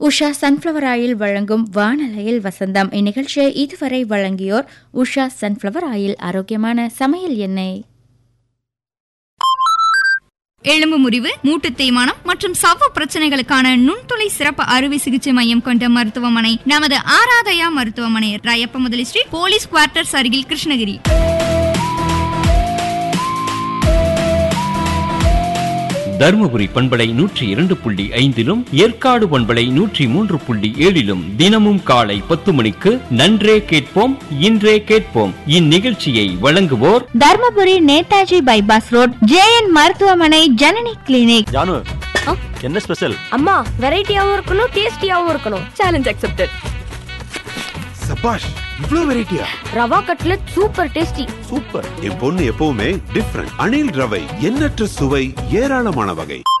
Usha sunflower oil வழங்கும் வானலையில் வசந்தம் இந்நிகழ்ச்சியை இதுவரை வழங்கியோர் உஷா சன்ஃப்ளவர் ஆயில் ஆரோக்கியமான சமையல் எண்ணெய் எலும்பு முறிவு மூட்டு தேய்மானம் மற்றும் சவ்வு பிரச்சனைகளுக்கான நுண்துளை சிறப்பு அறுவை சிகிச்சை மையம் கொண்ட மருத்துவமனை நமது ஆராதயா மருத்துவமனை ராயப்ப முதலி ஸ்ட்ரீட் போலீஸ் குவார்ட்டர்ஸ் அருகில் கிருஷ்ணகிரி தருமபுரி பண்பலை நூற்றி இரண்டு புள்ளி ஐந்திலும் ஏற்காடு பண்பலை நூற்றி மூன்று புள்ளி ஏழிலும் தினமும் காலை பத்து மணிக்கு நன்றே கேட்போம் இன்றே கேட்போம் இந்நிகழ்ச்சியை வழங்குவோர் Dharmapuri Netaji bypass road JN மருத்துவமனை ஜனனி கிளினிக் ஜானு என்ன ஸ்பெஷல் அம்மா வெரைட்டியாவும் இருக்கணும் டேஸ்டியாவும் இருக்கணும் சேலஞ்ச் அக்செப்டட் சபாஷ் இவ்ளோ வெரைட்டியா rava cutlet super tasty super என் பொண்ணு எப்பவுமே டிஃப்ரெண்ட் அணில் ரவை எண்ணற்ற சுவை ஏராளமான வகை